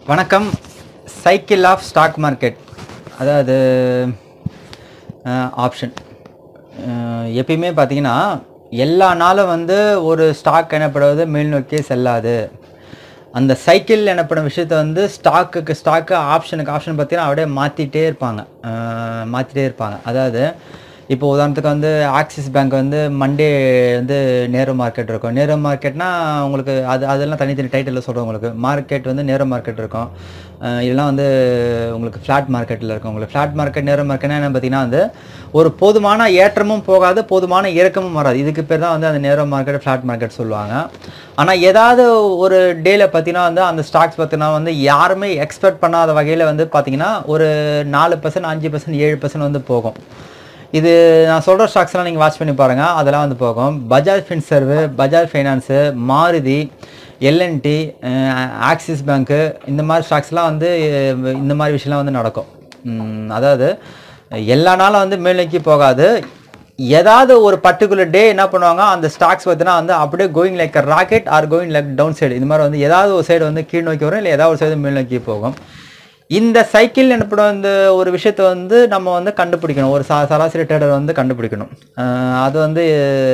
வணக்கம் cycle of stock market அதாவது option எப்பயுமே பார்த்தீங்கன்னா எல்லா நாளும் வந்து ஒரு ஸ்டாக் எனப்படுவது மேல் நோக்கியே செல்லாது அந்த சைக்கிள் எனப்படும் விஷயத்தை வந்து ஸ்டாக்குக்கு ஸ்டாக்கு ஆப்ஷனுக்கு ஆப்ஷன் பார்த்தீங்கன்னா அப்படியே மாற்றிட்டே இருப்பாங்க மாற்றிட்டே இருப்பாங்க அதாவது இப்போ உதாரணத்துக்கு வந்து ஆக்சிஸ் பேங்க் வந்து மண்டே வந்து நேரு மார்க்கெட் இருக்கும் நேரு மார்க்கெட்னா உங்களுக்கு அது அதெல்லாம் தனித்தனி டைட்டிலில் சொல்கிறேன் உங்களுக்கு மார்க்கெட் வந்து நேரு மார்க்கெட் இருக்கும் அஹ் இதெல்லாம் வந்து உங்களுக்கு ஃப்ளாட் மார்க்கெட்டில் இருக்கும் உங்களுக்கு ஃப்ளாட் மார்க்கெட் நேரு மார்க்கெட்னா என்ன பார்த்தீங்கன்னா வந்து ஒரு போதுமான ஏற்றமும் போகாது போதுமான இறக்கமும் வராது இதுக்கு பேர் தான் வந்து அந்த நேரோ மார்க்கெட் ஃப்ளாட் மார்க்கெட் சொல்லுவாங்க ஆனால் ஏதாவது ஒரு டேல பார்த்தீங்கன்னா வந்து அந்த ஸ்டாக்ஸ் பார்த்தீங்கன்னா வந்து யாருமே எக்ஸ்பெக்ட் பண்ணாத வகையில் வந்து பார்த்தீங்கன்னா ஒரு நாலு பர்சன்ட் அஞ்சு பர்சன்ட் ஏழு பர்சன்ட் வந்து போகும் இது நான் சொல்கிற ஸ்டாக்ஸ்லாம் நீங்கள் வாட்ச் பண்ணி பாருங்கள் அதெல்லாம் வந்து போகும் பஜாஜ் ஃபின்சர்வு பஜாஜ் ஃபைனான்ஸு மாருதி எல்என்டி ஆக்சிஸ் பேங்க்கு இந்த மாதிரி ஸ்டாக்ஸ்லாம் வந்து அஹ், இந்த மாதிரி விஷயம்லாம் வந்து நடக்கும் உம், அதாவது எல்லா நாளும் வந்து மேல் நோக்கி போகாது ஏதாவது ஒரு பர்டிகுலர் டே என்ன பண்ணுவாங்க அந்த ஸ்டாக்ஸ் பார்த்தீங்கன்னா வந்து அப்படியே going like rocket or going like downside இந்த மாதிரி வந்து ஏதாவது ஒரு சைடு வந்து கீழ் நோக்கி வரும் இல்லை ஏதாவது ஒரு சைடு மேல் நோக்கி போகும் இந்த சைக்கிள் எனப்படும் இந்த ஒரு விஷயத்தை வந்து நம்ம வந்து கண்டுபிடிக்கணும் ஒரு சா சராசரி ட்ரேடர் வந்து கண்டுபிடிக்கணும் அஹ் அது வந்து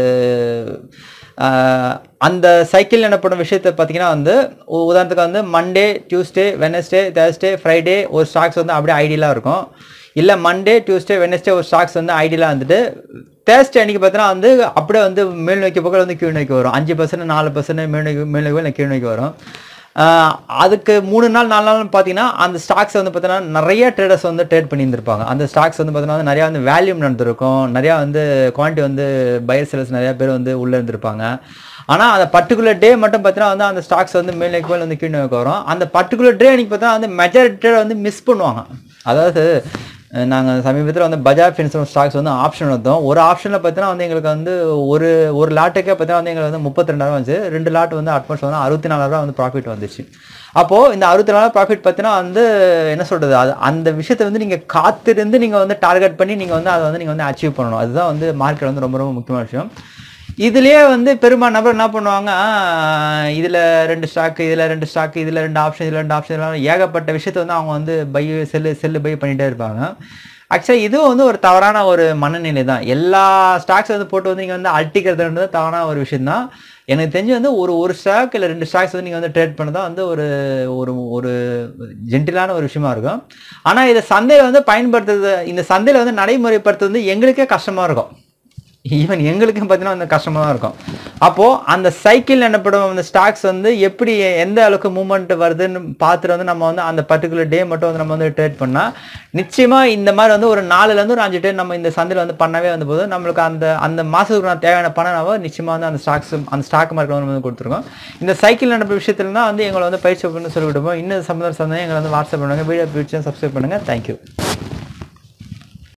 அஹ் அந்த சைக்கிள் எனப்படும் விஷயத்தை பார்த்தீங்கன்னா வந்து உ- உதாரணத்துக்கு வந்து Monday Tuesday Wednesday Thursday Friday ஒரு ஸ்டாக்ஸ் வந்து அப்படியே ஐடியலாக இருக்கும் இல்லை மண்டே டியூஸ்டே வெனஸ்டே ஒரு ஸ்டாக்ஸ் வந்து ஐடியலாக வந்துட்டு தேர்ஸ்டே அன்றைக்கி பார்த்தீங்கன்னா வந்து அப்படியே வந்து மேல் நோக்கி பக்கம் வந்து கீழ் நோக்கி வரும் அஞ்சு பர்சன்ட் நாலு பர்சன்ட் மேல் நோக்கி மேல் நோக்கி இல்லை கீழ் நோக்கி வரும் ஆஹ் அதுக்கு மூணு நாள் நாலு நாள் பார்த்தீங்கன்னா அந்த ஸ்டாக்ஸ் வந்து பார்த்தீங்கன்னா நிறைய ட்ரேடர்ஸ் வந்து ட்ரேட் பண்ணியிருந்திருப்பாங்க அந்த ஸ்டாக்ஸ் வந்து பார்த்தீங்கன்னா வந்து நிறையா வந்து வேல்யூம் நடந்திருக்கும் நிறையா வந்து குவான்டிட்டி வந்து பயர் செலர்ஸ் நிறையா பேர் வந்து உள்ளே இருந்திருப்பாங்க ஆனால் அந்த பர்டிகுலர் டே மட்டும் பார்த்தீங்கன்னா வந்து அந்த ஸ்டாக்ஸ் வந்து மேலே மேல் வந்து கீழே வரும் அந்த பர்டிகுலர் டே அன்றைக்கி பார்த்தீங்கன்னா வந்து மெஜாரிட்டி ட்ரேட் வந்து மிஸ் பண்ணுவாங்க அதாவது நாங்கள் சமீபத்தில் வந்து பஜாஜ் ஃபின்சர் ஸ்டாக்ஸ் வந்து ஆப்ஷன் எடுத்தோம் ஒரு ஆப்ஷனில் பார்த்தீங்கன்னா வந்து எங்களுக்கு வந்து ஒரு ஒரு லாட்டுக்கே பார்த்தீங்கன்னா வந்து எங்களுக்கு வந்து முப்பத்தி ரெண்டாயிரம் வந்துச்சு ரெண்டு லாட் வந்து அட்வான்ஸ் வந்து அறுபத்தி நாலாயிரம் வந்து ப்ராஃபிட் வந்துச்சு அப்போது இந்த அறுபத்தி நாலாயிரம் ப்ராஃபிட் பார்த்தீங்கன்னா வந்து என்ன சொல்கிறது அது அந்த விஷயத்தை வந்து நீங்கள் காத்திருந்து நீங்கள் வந்து டார்கெட் பண்ணி நீங்கள் வந்து அதை வந்து நீங்கள் வந்து அச்சீவ் பண்ணணும் அதுதான் வந்து மார்க்கெட் வந்து ரொம்ப ரொம்ப முக்கியமான விஷயம் இதுலயே வந்து பெரும்பாலும் நபர் என்ன பண்ணுவாங்க ஆஹ் இதுல ரெண்டு ஸ்டாக் இதுல ரெண்டு ஸ்டாக் இதுல ரெண்டு ஆப்ஷன் இதுல ரெண்டு ஆப்ஷன் இதெல்லாம் ஏகப்பட்ட விஷயத்தை வந்து அவங்க வந்து பை செல்லு செல்லு பை பண்ணிட்டே இருப்பாங்க ஆக்சுவலாக இதுவும் வந்து ஒரு தவறான ஒரு மனநிலை தான் எல்லா ஸ்டாக்ஸ் வந்து போட்டு வந்து நீங்கள் வந்து அட்டிக்கிறதுன்றது தவறான ஒரு விஷயம் தான் எனக்கு தெரிஞ்சு வந்து ஒரு ஒரு ஸ்டாக் இல்லை ரெண்டு ஸ்டாக்ஸ் வந்து நீங்கள் வந்து ட்ரேட் பண்ணதா வந்து ஒரு ஒரு ஒரு ஜென்டிலான ஒரு விஷயமா இருக்கும் ஆனால் இதை சந்தையில் வந்து பயன்படுத்துறது இந்த சந்தையில் வந்து நடைமுறைப்படுத்துறது வந்து எங்களுக்கே கஷ்டமாக இருக்கும் ஈவன் எங்களுக்கும் பார்த்தீங்கன்னா வந்து கஷ்டமாக தான் இருக்கும் அப்போது அந்த சைக்கிள் எனப்படும் அந்த ஸ்டாக்ஸ் வந்து எப்படி எந்த அளவுக்கு மூவ்மெண்ட் வருதுன்னு பார்த்துட்டு வந்து நம்ம வந்து அந்த பர்டிகுலர் டே மட்டும் வந்து நம்ம வந்து ட்ரேட் பண்ணால் நிச்சயமாக இந்த மாதிரி வந்து ஒரு நாலுலேருந்து ஒரு அஞ்சு ட்ரேட் நம்ம இந்த சந்தையில் வந்து பண்ணவே வந்து போது நம்மளுக்கு அந்த அந்த மாதத்துக்கு நான் தேவையான பணம் நம்ம நிச்சயமாக வந்து அந்த ஸ்டாக்ஸ் அந்த ஸ்டாக் மார்க்கெட் வந்து கொடுத்துருக்கோம் இந்த சைக்கிள் நடப்பு விஷயத்துல தான் வந்து எங்களை வந்து பயிற்சி பண்ணி சொல்லிவிடுவோம் இன்னும் சம்பந்தம் சந்தேகம் எங்களை வந்து வாட்ஸ்அப் பண்ணுங்க வீடியோ பிடிச்சா சப்ஸ்கிரைப் பண்ணுங்கள் தேங்க்யூ